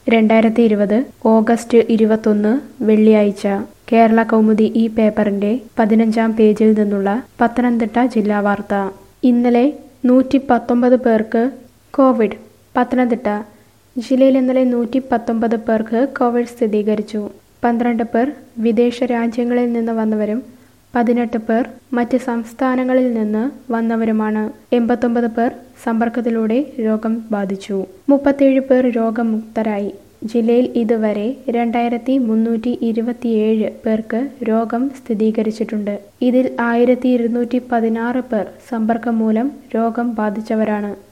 രണ്ടായിരത്തി ഇരുപത് ഓഗസ്റ്റ് ഇരുപത്തൊന്ന് വെള്ളിയാഴ്ച കേരള കൗമുദി ഈ പേപ്പറിന്റെ പതിനഞ്ചാം പേജിൽ നിന്നുള്ള പത്തനംതിട്ട ജില്ലാ വാർത്ത ഇന്നലെ നൂറ്റി പത്തൊമ്പത് പേർക്ക് കോവിഡ് പത്തനംതിട്ട ജില്ലയിൽ ഇന്നലെ നൂറ്റി പത്തൊമ്പത് പേർക്ക് കോവിഡ് സ്ഥിരീകരിച്ചു പന്ത്രണ്ട് പേർ വിദേശ രാജ്യങ്ങളിൽ നിന്ന് വന്നവരും പതിനെട്ട് പേർ മറ്റ് സംസ്ഥാനങ്ങളിൽ നിന്ന് വന്നവരുമാണ് എൺപത്തൊമ്പത് പേർ സമ്പർക്കത്തിലൂടെ രോഗം ബാധിച്ചു മുപ്പത്തേഴ് പേർ രോഗമുക്തരായി ജില്ലയിൽ ഇതുവരെ രണ്ടായിരത്തി മുന്നൂറ്റി ഇരുപത്തിയേഴ് പേർക്ക് രോഗം സ്ഥിരീകരിച്ചിട്ടുണ്ട് ഇതിൽ ആയിരത്തി ഇരുന്നൂറ്റി പതിനാറ് പേർ സമ്പർക്കം മൂലം രോഗം ബാധിച്ചവരാണ്